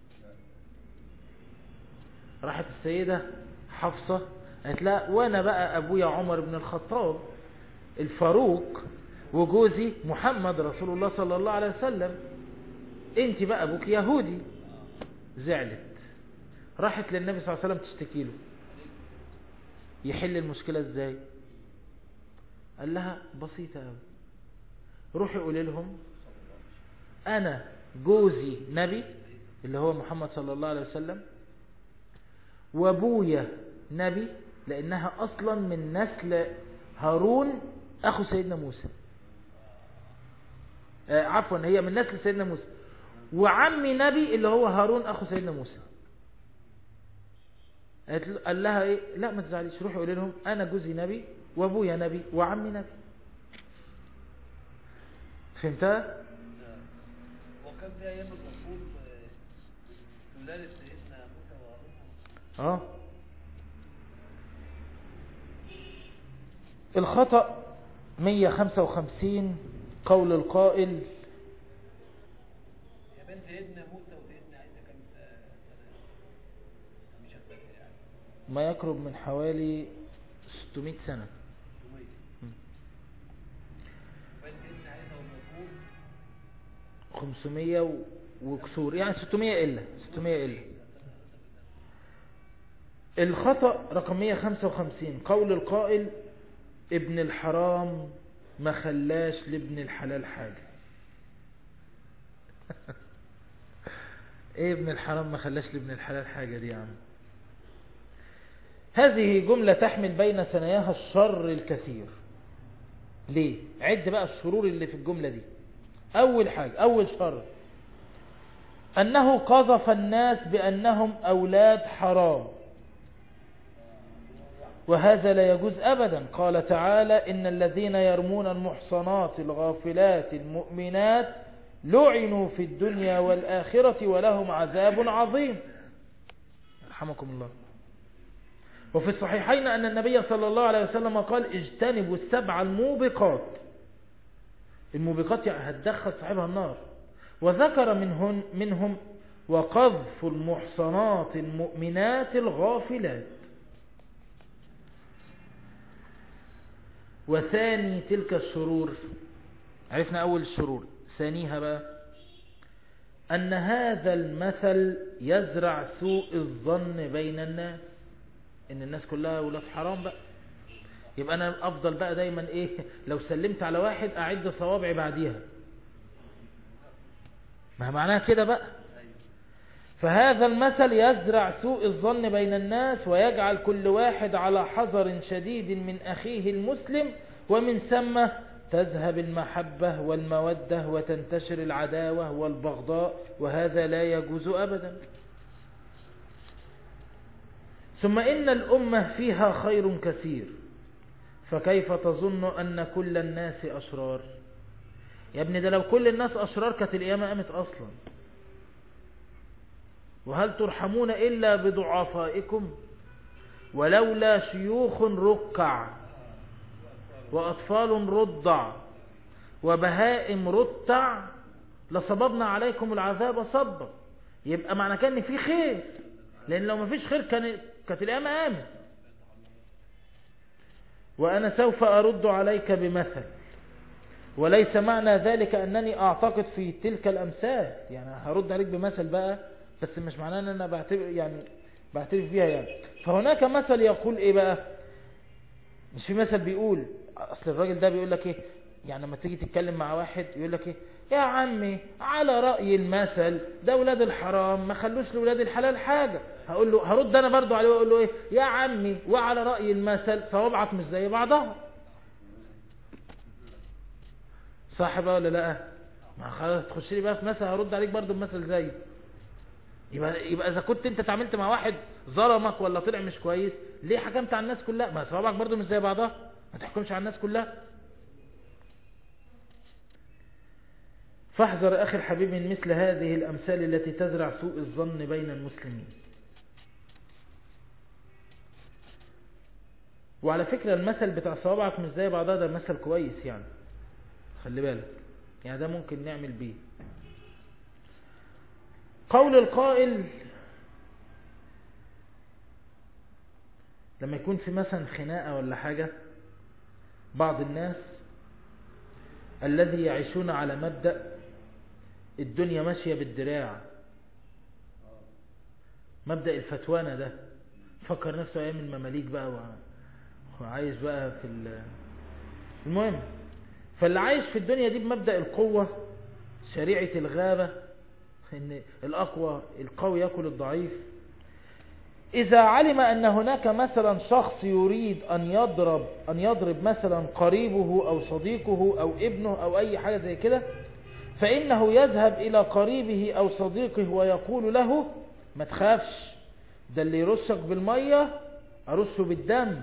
راحت السيدة حفصة قالت لها وأنا بقى أبويا عمر بن الخطاب الفاروق وجوزي محمد رسول الله صلى الله عليه وسلم انت بقى ابوك يهودي زعلت راحت للنبي صلى الله عليه وسلم تشتكي له يحل المشكلة ازاي قال لها بسيطة قوي روحي قولي لهم انا جوزي نبي اللي هو محمد صلى الله عليه وسلم وابويا نبي لانها اصلا من نسل هارون اخو سيدنا موسى آه عفوا هي من نسل سيدنا موسى وعمي نبي اللي هو هارون اخو سيدنا موسى قال لها ايه لا ما تزعليش روحي قولي لهم انا جوزي نبي وابويا نبي وعمي نبي فهمتها وكان في ايام المفروض ولاده سيدنا موسى وهارون اه الخطأ 155 قول القائل يا بنت سيدنا موسى وسيدنا عيسى كانت مش هتفكر يعني ما يقرب من حوالي 600 سنة بنت سيدنا عيسى والمفروض 500 و- وكسور يعني 600 إلا 600 إلا الخطأ رقم 155 قول القائل ابن الحرام ما خلاش لابن الحلال حاجة ايه ابن الحرام ما خلاش لابن الحلال حاجة دي يا عم هذه جملة تحمل بين ثناياها الشر الكثير ليه عد بقى الشرور اللي في الجملة دي اول حاجة اول شر انه قذف الناس بانهم اولاد حرام وهذا لا يجوز أبدا قال تعالى إن الذين يرمون المحصنات الغافلات المؤمنات لعنوا في الدنيا والآخرة ولهم عذاب عظيم رحمكم الله وفي الصحيحين أن النبي صلى الله عليه وسلم قال اجتنبوا السبع الموبقات الموبقات يعني هتدخل صاحبها النار وذكر منهن منهم وقذف المحصنات المؤمنات الغافلات وثاني تلك الشرور عرفنا أول الشرور ثانيها بقى أن هذا المثل يزرع سوء الظن بين الناس إن الناس كلها ولاد حرام بقى يبقى أنا أفضل بقى دايما إيه لو سلمت على واحد أعد صوابعي بعديها ما معناها كده بقى فهذا المثل يزرع سوء الظن بين الناس ويجعل كل واحد على حذر شديد من أخيه المسلم ومن ثم تذهب المحبة والمودة وتنتشر العداوة والبغضاء وهذا لا يجوز أبدا ثم إن الأمة فيها خير كثير فكيف تظن أن كل الناس أشرار يا ابني ده لو كل الناس أشرار كانت القيامة قامت أصلا وهل ترحمون إلا بضعفائكم ولولا شيوخ ركع وأطفال رضع وبهائم رتع لصببنا عليكم العذاب صبا يبقى معنى كان في خير لأن لو ما فيش خير كان كانت القيامة قامت وأنا سوف أرد عليك بمثل وليس معنى ذلك أنني أعتقد في تلك الأمثال يعني هرد عليك بمثل بقى بس مش معناه أن أنا بعتبر يعني بعترف بيها يعني فهناك مثل يقول إيه بقى مش في مثل بيقول أصل الراجل ده بيقول لك إيه يعني لما تيجي تتكلم مع واحد يقول لك إيه يا عمي على رأي المثل ده ولاد الحرام ما خلوش لولاد الحلال حاجة هقول له هرد أنا برضو عليه وأقول له إيه يا عمي وعلى رأي المثل صوابعك مش زي بعضها صح بقى ولا لا ما خلاص تخش لي بقى في مثل هرد عليك برضو بمثل زي يبقى يبقى اذا كنت انت اتعاملت مع واحد ظلمك ولا طلع مش كويس ليه حكمت على الناس كلها ما صوابعك برضو مش زي بعضها ما تحكمش على الناس كلها فاحذر اخي الحبيب من مثل هذه الامثال التي تزرع سوء الظن بين المسلمين وعلى فكرة المثل بتاع صوابعك مش زي بعضها ده مثل كويس يعني خلي بالك يعني ده ممكن نعمل بيه قول القائل لما يكون في مثلا خناقة ولا حاجة بعض الناس الذي يعيشون على مبدأ الدنيا ماشية بالدراع مبدأ الفتوانة ده فكر نفسه أيام المماليك بقى وعايش بقى في المهم فاللي عايش في الدنيا دي بمبدأ القوة شريعة الغابة ان الاقوى القوي يأكل الضعيف اذا علم ان هناك مثلا شخص يريد ان يضرب ان يضرب مثلا قريبه او صديقه او ابنه او اي حاجة زي كده فانه يذهب الى قريبه او صديقه ويقول له ما تخافش ده اللي يرشك بالمية ارشه بالدم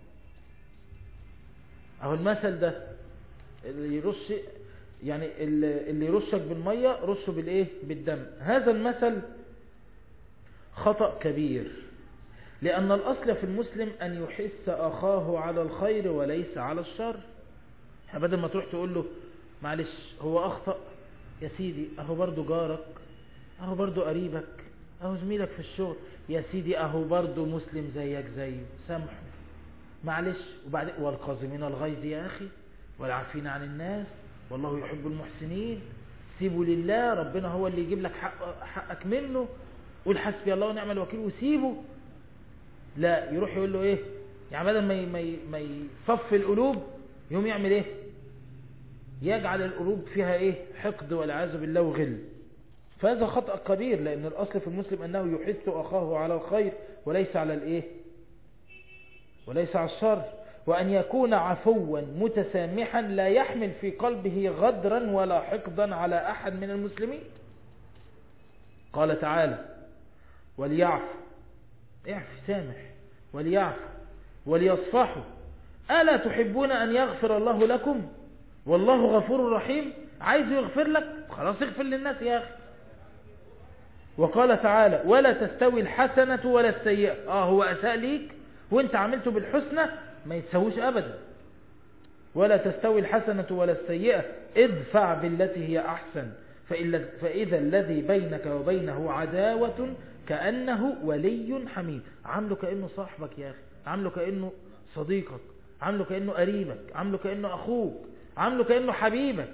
اهو المثل ده اللي يرش يعني اللي يرشك بالمية رشه بالايه بالدم هذا المثل خطأ كبير لأن الأصل في المسلم أن يحس أخاه على الخير وليس على الشر بدل ما تروح تقول له معلش هو أخطأ يا سيدي أهو برضو جارك أهو برضو قريبك أهو زميلك في الشغل يا سيدي أهو برضو مسلم زيك زيه سامحه معلش وبعد والقازمين الغيظ يا أخي والعافين عن الناس والله يحب المحسنين سيبه لله ربنا هو اللي يجيب لك حق حقك منه قول حسبي الله ونعم الوكيل وسيبه لا يروح يقول له ايه يعني بدل ما ي- ما ي- ما يصفي القلوب يوم يعمل ايه يجعل القلوب فيها ايه حقد والعياذ بالله وغل فهذا خطأ كبير لأن الأصل في المسلم أنه يحث أخاه على الخير وليس على الإيه وليس على الشر وأن يكون عفوا متسامحا لا يحمل في قلبه غدرا ولا حقدا على أحد من المسلمين قال تعالى وليعفوا اعف سامح وليعفوا وليصفحوا ألا تحبون أن يغفر الله لكم والله غفور رحيم عايز يغفر لك خلاص اغفر للناس يا أخي وقال تعالى ولا تستوي الحسنة ولا السيئة اه هو أساء ليك وانت عملته بالحسنى ما يتسويش أبدا ولا تستوي الحسنة ولا السيئة ادفع بالتي هي أحسن فإلا- فإذا الذي بينك وبينه عداوة كأنه ولي حميم عامله كأنه صاحبك يا أخي عامله كأنه صديقك عامله كأنه قريبك عامله كأنه أخوك عامله كأنه حبيبك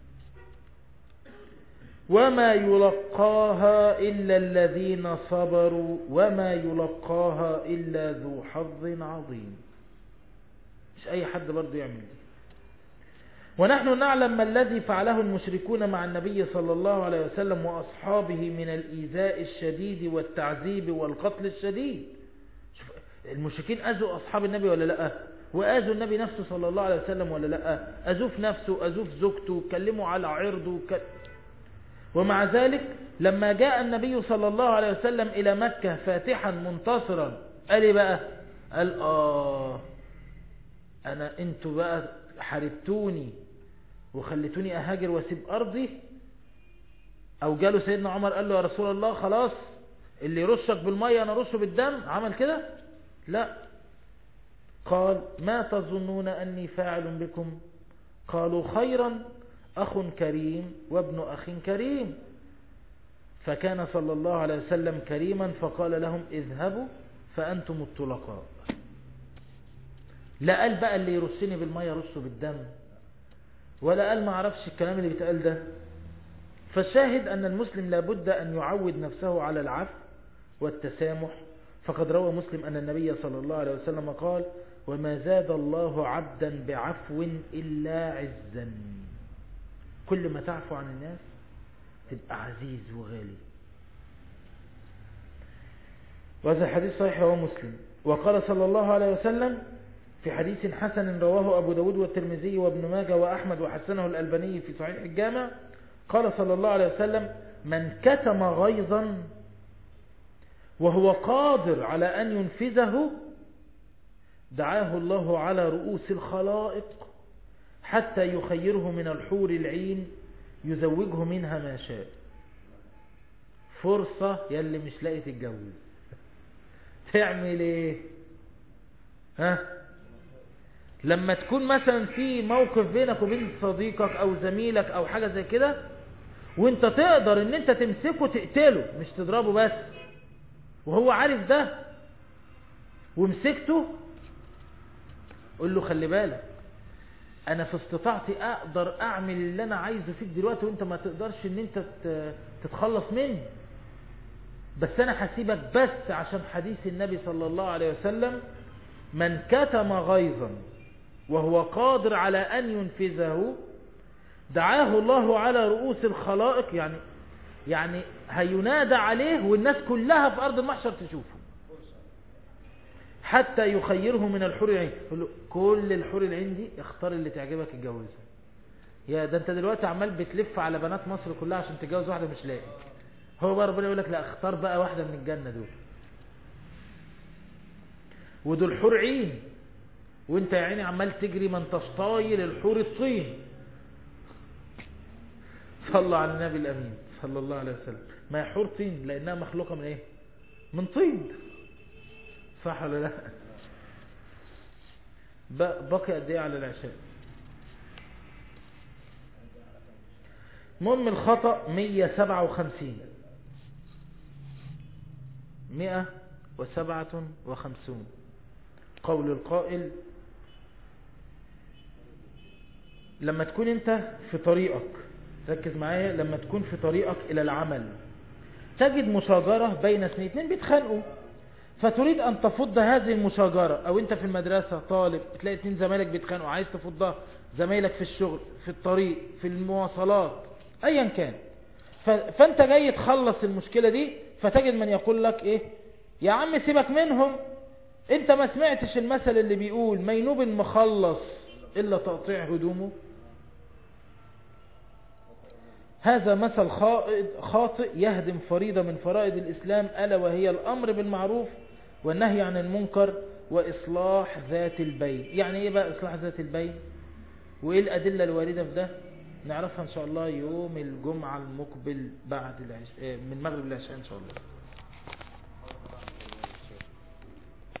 وما يلقاها إلا الذين صبروا وما يلقاها إلا ذو حظ عظيم مش أي حد برضو يعمل دي ونحن نعلم ما الذي فعله المشركون مع النبي صلى الله عليه وسلم وأصحابه من الإيذاء الشديد والتعذيب والقتل الشديد شوف المشركين أذوا أصحاب النبي ولا لا وآذوا النبي نفسه صلى الله عليه وسلم ولا لا أذوه في نفسه أذوه في زوجته كلموا على عرضه ك... ومع ذلك لما جاء النبي صلى الله عليه وسلم إلى مكة فاتحا منتصرا قال إيه بقى قال آه أنا أنتوا بقى حاربتوني وخليتوني أهاجر واسيب أرضي أو جاله سيدنا عمر قال له يا رسول الله خلاص اللي يرشك بالمية أنا رشه بالدم عمل كده لا قال ما تظنون أني فاعل بكم قالوا خيرا أخ كريم وابن أخ كريم فكان صلى الله عليه وسلم كريما فقال لهم اذهبوا فأنتم الطلقاء لا قال بقى اللي يرشني بالمية رشه بالدم ولا قال ما عرفش الكلام اللي بيتقال ده فالشاهد أن المسلم لابد أن يعود نفسه على العفو والتسامح فقد روى مسلم أن النبي صلى الله عليه وسلم قال وما زاد الله عبدا بعفو إلا عزا كل ما تعفو عن الناس تبقى عزيز وغالي وهذا الحديث صحيح رواه مسلم وقال صلى الله عليه وسلم في حديث حسن رواه أبو داود والترمذي وابن ماجه وأحمد وحسنه الألباني في صحيح الجامع قال صلى الله عليه وسلم من كتم غيظا وهو قادر على أن ينفذه دعاه الله على رؤوس الخلائق حتى يخيره من الحور العين يزوجه منها ما شاء فرصة يلي مش لاقي تتجوز تعمل ايه ها لما تكون مثلا في موقف بينك وبين صديقك او زميلك او حاجة زي كده وانت تقدر ان انت تمسكه تقتله مش تضربه بس وهو عارف ده ومسكته قول له خلي بالك انا في استطاعتي اقدر اعمل اللي انا عايزه فيك دلوقتي وانت ما تقدرش ان انت تتخلص مني بس انا هسيبك بس عشان حديث النبي صلى الله عليه وسلم من كتم غيظا وهو قادر على ان ينفذه دعاه الله على رؤوس الخلائق يعني يعني هينادى عليه والناس كلها في ارض المحشر تشوفه حتى يخيره من الحور العين يقول له كل الحور العين دي اختار اللي تعجبك اتجوزها يا ده انت دلوقتي عمال بتلف على بنات مصر كلها عشان تتجوز واحده مش لاقي هو بقى ربنا يقول لك لا اختار بقى واحده من الجنه دول ودول حور عين وانت يا عيني عمال تجري ما انتش طايل الحور الطين صلى على النبي الامين صلى الله عليه وسلم ما هي حور طين لانها مخلوقه من ايه من طين صح ولا لا بقي قد ايه على العشاء المهم الخطأ 157 157 قول القائل لما تكون انت في طريقك ركز معايا لما تكون في طريقك الى العمل تجد مشاجرة بين اثنين اتنين بيتخانقوا فتريد أن تفض هذه المشاجرة أو أنت في المدرسة طالب تلاقي اتنين زمايلك بيتخانقوا عايز تفضها زمايلك في الشغل في الطريق في المواصلات أيا كان ف... فأنت جاي تخلص المشكلة دي فتجد من يقول لك إيه يا عم سيبك منهم أنت ما سمعتش المثل اللي بيقول مينوب مخلص إلا تقطيع هدومه هذا مثل خاطئ يهدم فريضة من فرائض الإسلام ألا وهي الأمر بالمعروف والنهي عن المنكر وإصلاح ذات البين يعني إيه بقى إصلاح ذات البين وإيه الأدلة الواردة في ده نعرفها إن شاء الله يوم الجمعة المقبل بعد العش... من مغرب العشاء إن شاء الله